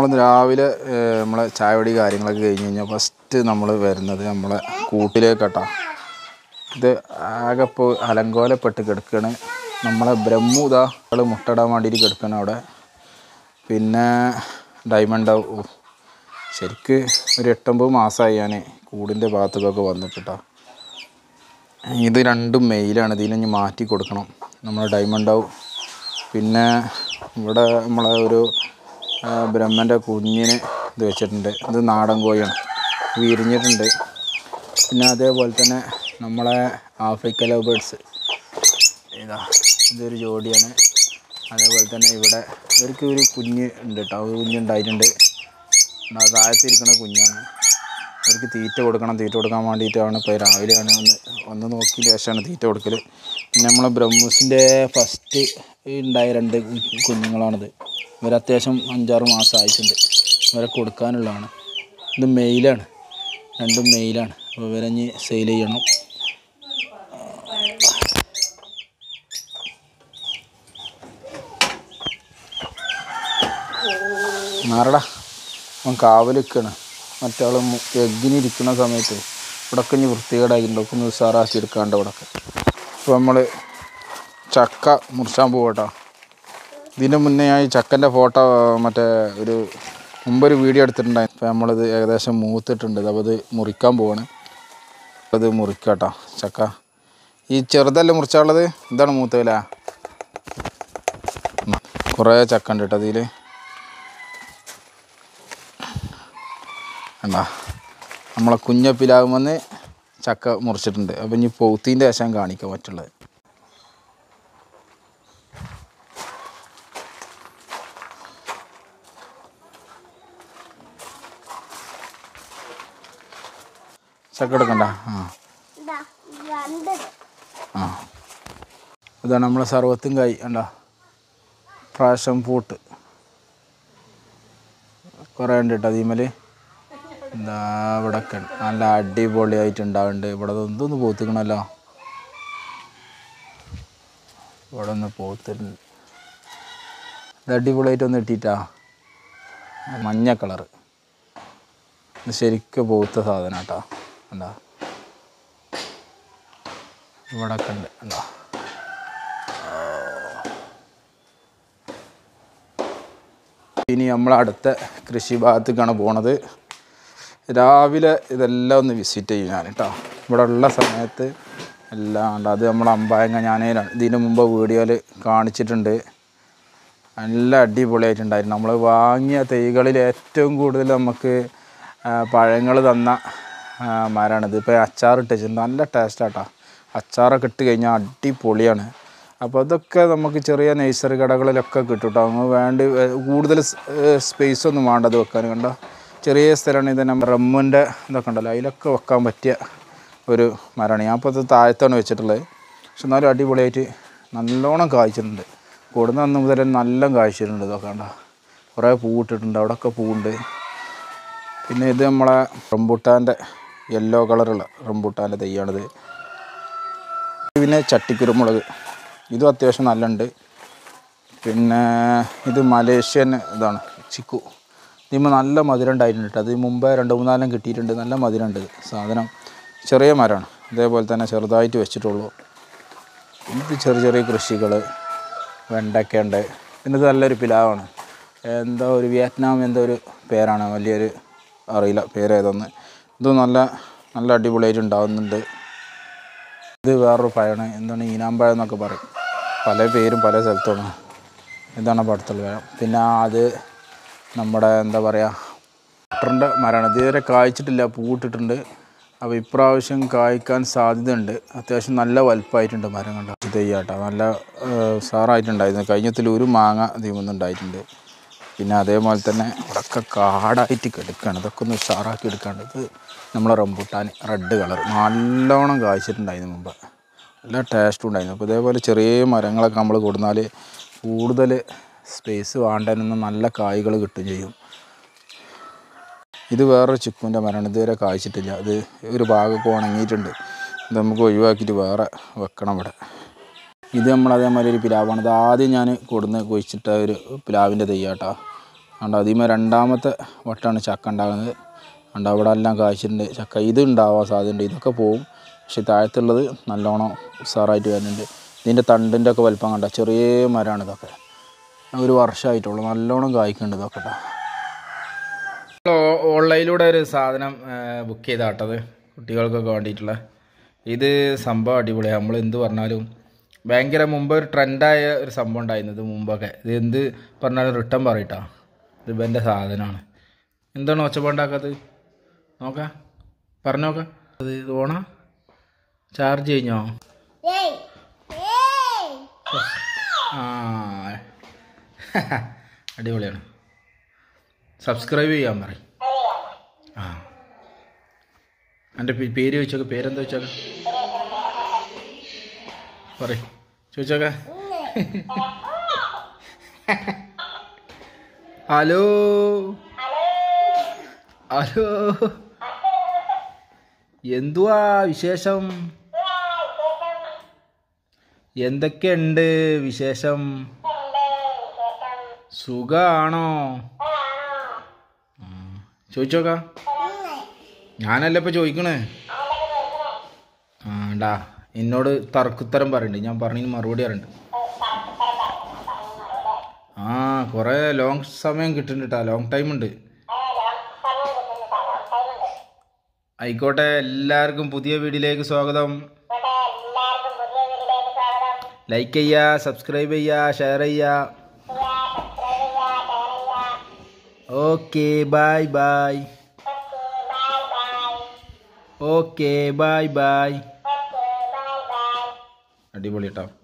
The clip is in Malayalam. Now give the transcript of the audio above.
നമ്മൾ രാവിലെ ഏഹ്, നമ്മളെ ചായപൊടി കാര്യങ്ങളൊക്കെ കഴിഞ്ഞ് കഴിഞ്ഞാൽ ഫസ്റ്റ് നമ്മൾ വരുന്നത് നമ്മളെ കൂട്ടിലേക്കട്ടാ ഇത് ആകെ ഇപ്പോൾ അലങ്കോലപ്പെട്ട് കിടക്കുകയാണ് നമ്മളെ ബ്രഹ്മുത ആൾ മുട്ടയിടാൻ വേണ്ടിയിട്ട് കിടക്കണം അവിടെ പിന്നെ ഡയമണ്ട് ഓ ശരിക്ക് ഒരു എട്ടൊമ്പത് മാസമായി ഞാൻ കൂടിൻ്റെ ഭാഗത്തേക്കൊക്കെ വന്നിട്ടാ ഇത് രണ്ടും മെയിലാണ് ഇതിനെ ഇനി മാറ്റി കൊടുക്കണം നമ്മൾ ഡയമണ്ട് ആവും പിന്നെ ഇവിടെ നമ്മളെ ഒരു ആ, ബ്രഹ്മൻ്റെ കുഞ്ഞിന് ഇത് വെച്ചിട്ടുണ്ട് ഇത് നാടൻ കോഴിയാണ് വിരിഞ്ഞിട്ടുണ്ട് പിന്നെ അതേപോലെ തന്നെ നമ്മളെ ആഫ്രിക്ക ലവ് ബേഡ്സ് ഇതാ ഇതൊരു ജോഡിയാണ് അതേപോലെ തന്നെ ഇവിടെ ഇവർക്ക് ഒരു കുഞ്ഞ് ഉണ്ട് കേട്ടോ ഒരു കുഞ്ഞുണ്ടായിട്ടുണ്ട് ആ താഴത്തിരിക്കുന്ന കുഞ്ഞാണ് അവർക്ക് തീറ്റ കൊടുക്കണം തീറ്റ കൊടുക്കാൻ വേണ്ടിയിട്ടാണ് ഇപ്പോൾ രാവിലെയാണ് ഒന്ന് ഒന്ന് നോക്കിയ ശേഷമാണ് തീറ്റ കൊടുക്കൽ പിന്നെ നമ്മളെ ബ്രഹ്മൂസിൻ്റെ ഫസ്റ്റ് ഉണ്ടായ രണ്ട് കു- കുഞ്ഞുങ്ങളാണിത് ഇവർ അത്യാവശ്യം അഞ്ചാറ് മാസം ആയിട്ടുണ്ട് ഇവരെ കൊടുക്കാനുള്ളതാണ് ഇത് മെയിലാണ് രണ്ടും മെയിലാണ് അപ്പോൾ ഇവരെ ഇനി സെയിൽ ചെയ്യണം മാറടാ അവൻ കാവൽ നിൽക്കുകയാണ് മറ്റാൾ എഗ്ഗിനിരിക്കുന്ന സമയത്ത് ഇവിടൊക്കെ ഇനി വൃത്തികേടായിട്ടുണ്ട് ഒക്കെ ഒന്ന് ഉഷാറാക്കി എടുക്കാണ്ട് ഇവിടൊക്കെ അപ്പോൾ നമ്മൾ ചക്ക മുറിച്ചാൻ പോകട്ടോ ഇതിന് മുന്നേ ഞാൻ ഈ ചക്കൻ്റെ ഫോട്ടോ മറ്റേ ഒരു മുമ്പൊരു വീഡിയോ എടുത്തിട്ടുണ്ടായിരുന്നു അപ്പോൾ നമ്മളിത് ഏകദേശം മൂത്തിട്ടുണ്ട് അപ്പോൾ ഇത് മുറിക്കാൻ പോവാണ് അത് മുറിക്കാട്ടോ ചക്ക ഈ ചെറുതല്ലേ മുറിച്ചാനുള്ളത് ഇതാണ് മൂത്തവില കുറേ ചക്ക ഉണ്ട് കേട്ടോ അതിൽ കണ്ടാ നമ്മളെ കുഞ്ഞപ്പിലാകുമെന്ന് ചക്ക മുറിച്ചിട്ടുണ്ട് അപ്പം ഇനി പൗത്തീൻ്റെ വശം കാണിക്കാൻ പറ്റുള്ളത് ചക്ക എടുക്കണ്ട ആ ഇതാ രണ്ട് ആ ഇതാണ് നമ്മളെ സർവത്തും കായ് കണ്ട പ്രാശം പൂട്ട് കുറേ ഉണ്ട് കേട്ടോ അതീമല് എന്താ ഇവിടെ ഒക്കെ ഉണ്ട്. നല്ല അടിപൊളിയായിട്ട് ഉണ്ടാവുന്നുണ്ട് ഇവിടെ എന്തൊന്ന് പോത്തിക്കണല്ലോ ഇവിടെ ഒന്ന് പോത്തിട്ടുണ്ട് ഇത് അടിപൊളിയായിട്ട് ഒന്ന് ഇട്ടിട്ടാ മഞ്ഞ കളറ് ഇത് ശരിക്കും പോത്ത സാധനം കേട്ടോ എന്താ ഇവിടെ ഒക്കെ ഉണ്ട് കണ്ടോ ഇനി നമ്മൾ അടുത്ത കൃഷി ഭാഗത്തേക്കാണ് പോണത് രാവിലെ ഇതെല്ലാം ഒന്ന് വിസിറ്റ് ചെയ്യും ഞാൻ കേട്ടോ ഇവിടെ ഉള്ള സമയത്ത് എല്ലാം ഉണ്ട് അത് നമ്മൾ അമ്പായങ്ങ ഞാൻ ഇതിന് മുമ്പ് വീഡിയോയിൽ കാണിച്ചിട്ടുണ്ട് നല്ല അടിപൊളിയായിട്ടുണ്ടായിരുന്നു നമ്മൾ വാങ്ങിയ തൈകളിൽ ഏറ്റവും കൂടുതൽ നമുക്ക് പഴങ്ങൾ തന്ന ആ, മരമാണിത് ഇപ്പോൾ അച്ചാറിട്ട് വെച്ചിട്ടുണ്ട് നല്ല ടേസ്റ്റാട്ടോ അച്ചാറൊക്കെ ഇട്ട് കഴിഞ്ഞാൽ അടിപൊളിയാണ് അപ്പോൾ അതൊക്കെ നമുക്ക് ചെറിയ നഴ്സറി കടകളിലൊക്കെ കിട്ടും കേട്ടോ അങ്ങ് വേണ്ട കൂടുതൽ സ്പേസ് ഒന്നും വേണ്ട അത് വെക്കാൻ കണ്ടോ ചെറിയ സ്ഥലമാണ് ഇത് നമ്മൾ റമ്മിൻ്റെ ഇതൊക്കെ ഉണ്ടല്ലോ അതിലൊക്കെ വെക്കാൻ പറ്റിയ ഒരു മരമാണ് ഞാൻ ഇപ്പോൾ ഇത് താഴത്താണ് വെച്ചിട്ടുള്ളത് പക്ഷെ എന്നാലും അടിപൊളിയായിട്ട് നല്ലോണം കായ്ച്ചിട്ടുണ്ട് കൂടുന്ന അന്ന് മുതൽ നല്ല കായ്ച്ചിട്ടുണ്ട് ഇതൊക്കെ കണ്ടോ കുറേ പൂവിട്ടിട്ടുണ്ട് അവിടെയൊക്കെ പൂവുണ്ട് പിന്നെ ഇത് നമ്മളെ റംബൂട്ടാൻ്റെ യെല്ലോ കളറുള്ള റംബൂട്ടാൻ്റെ തൈയാണിത് പിന്നെ ചട്ടിക്കുരുമുളക് ഇതും അത്യാവശ്യം നല്ലുണ്ട് പിന്നെ ഇത് മലേഷ്യൻ ഇതാണ് ചിക്കു ഇതിമ്പോൾ നല്ല മധുരം ഉണ്ടായിട്ടുണ്ട് കേട്ടോ അത് മുമ്പേ രണ്ട് മൂന്നാലും കിട്ടിയിട്ടുണ്ട് നല്ല മധുരം ഉണ്ട് സാധനം ചെറിയ മരമാണ് ഇതേപോലെ തന്നെ ചെറുതായിട്ട് വെച്ചിട്ടുള്ളൂ ഇത് ചെറിയ ചെറിയ കൃഷികൾ വെണ്ടയ്ക്ക ഉണ്ട് പിന്നെ ഇത് നല്ലൊരു പിലാവാണ് എന്തോ ഒരു വിയറ്റ്നാം എന്തോ ഒരു പേരാണ് വലിയൊരു അറിയില്ല പേരേതൊന്ന് ഇത് നല്ല നല്ല അടിപൊളിയായിട്ട് ഉണ്ടാവുന്നുണ്ട് ഇത് വേറൊരു പഴമാണ് എന്താണ് ഈനാമ്പഴം എന്നൊക്കെ പറയും പല പേരും പല സ്ഥലത്തുമാണ് ഇതാണ് പടത്തുള്ള പഴം പിന്നെ അത് നമ്മുടെ എന്താ പറയുക ബട്ടറിൻ്റെ മരമാണ് ഇതുവരെ കായ്ച്ചിട്ടില്ല പൂവിട്ടിട്ടുണ്ട് അപ്പോൾ ഇപ്രാവശ്യം കായ്ക്കാൻ സാധ്യതയുണ്ട് അത്യാവശ്യം നല്ല വലുപ്പമായിട്ടുണ്ട് മരം കണ്ട ഇത് ചെയ്യാട്ടോ നല്ല സാറായിട്ടുണ്ടായിരുന്നു കഴിഞ്ഞത്തിൽ ഒരു മാങ്ങ ഇതിമൊന്നും ഉണ്ടായിട്ടുണ്ട് പിന്നെ അതേപോലെ തന്നെ ഇവിടെയൊക്കെ കാടായിട്ട് കിടക്കുകയാണ് ഇതൊക്കെ ഒന്ന് ഉഷാറാക്കി എടുക്കാണ്ട് ഇത് നമ്മളെ റംബൂട്ടാൻ റെഡ് കളർ നല്ലോണം കായ്ച്ചിട്ടുണ്ടായിരുന്നു മുമ്പ് നല്ല ടേസ്റ്റും ഉണ്ടായിരുന്നു അപ്പോൾ ഇതേപോലെ ചെറിയ മരങ്ങളൊക്കെ നമ്മൾ കൊടുന്നാൽ കൂടുതൽ സ്പേസ് വേണ്ടതിനൊന്നും നല്ല കായ്കൾ കിട്ടുകയും ചെയ്യും ഇത് വേറൊരു ചിക്കുൻ്റെ മരമാണ് ഇതുവരെ കായ്ച്ചിട്ടില്ല ഇത് ഒരു ഭാഗമൊക്കെ ഉണങ്ങിയിട്ടുണ്ട് ഇത് നമുക്ക് ഒഴിവാക്കിയിട്ട് വേറെ വെക്കണം ഇവിടെ ഇത് നമ്മൾ അതേമാതിരി ഒരു പിലാവാണ് ഇത് ആദ്യം ഞാൻ കൊടുന്ന് കുഴിച്ചിട്ട ഒരു പിലാവിൻ്റെ തയ്യാട്ടോ അതുകൊണ്ട് അതിമ രണ്ടാമത്തെ വട്ടമാണ് ചക്ക ഉണ്ടാകുന്നത് അതുകൊണ്ട് അവിടെ എല്ലാം കായ്ച്ചിട്ടുണ്ട് ചക്ക ഇത് ഉണ്ടാവാൻ സാധ്യതയുണ്ട് ഇതൊക്കെ പോവും പക്ഷെ താഴത്തുള്ളത് നല്ലോണം ഉഷാറായിട്ട് വരുന്നുണ്ട് ഇതിൻ്റെ തണ്ടിൻ്റെ ഒക്കെ വലിപ്പം കണ്ട ചെറിയ മരമാണ് ഇതൊക്കെ ഒരു വർഷമായിട്ടുള്ളൂ നല്ലോണം കായ്ക്കുന്നുണ്ട് ഇതൊക്കെ കേട്ടോ ഓൺലൈനിലൂടെ ഒരു സാധനം ബുക്ക് ചെയ്താട്ടത് കുട്ടികൾക്കൊക്കെ വേണ്ടിയിട്ടുള്ള ഇത് സംഭവം അടിപൊളിയാണ് നമ്മൾ എന്ത് പറഞ്ഞാലും ഭയങ്കര മുമ്പ് ഒരു ട്രെൻഡായ ഒരു സംഭവം ഉണ്ടായിരുന്നത് മുമ്പൊക്കെ ഇത് എന്ത് പറഞ്ഞാലും റിട്ടേൺ പറയട്ടാ ഇത് ഇവൻ്റെ സാധനമാണ് എന്താണ് ഒച്ചപ്പാണ്ടാക്കാത്തത് നോക്കാം പറഞ്ഞോക്കാം അത് ഇത് ഓണാ ചാർജ് കഴിഞ്ഞോ ഏയ് ഏയ് ആ അടിപൊളിയാണ് സബ്സ്ക്രൈബ് ചെയ്യാൻ പറയും ആ എൻ്റെ പേര് ചോദിച്ചോക്കെ പേരെന്താ ചോദിച്ചോക്കെ പറയും ചോദിച്ചോക്കെ ഹലോ ഹലോ എന്തുവാ വിശേഷം എന്തൊക്കെയുണ്ട് വിശേഷം സുഖാണോ ചോദിച്ചോക്കാം ഞാനല്ല ഇപ്പൊ ചോദിക്കണേ ആണ്ടാ എന്നോട് തർക്കുത്തരം പറയുന്നുണ്ട് ഞാൻ പറഞ്ഞതിന് മറുപടി പറയുന്നുണ്ട് ആ കുറേ ലോങ് സമയം കിട്ടുന്നുണ്ട് കേട്ടോ ലോങ് ടൈം ഉണ്ട് ആയിക്കോട്ടെ എല്ലാവർക്കും പുതിയ വീഡിയോയിലേക്ക് സ്വാഗതം ലൈക്ക് ചെയ്യുക സബ്സ്ക്രൈബ് ചെയ്യുക ഷെയർ ചെയ്യുക okay bye bye okay bye bye അടിപൊളി കേട്ടോ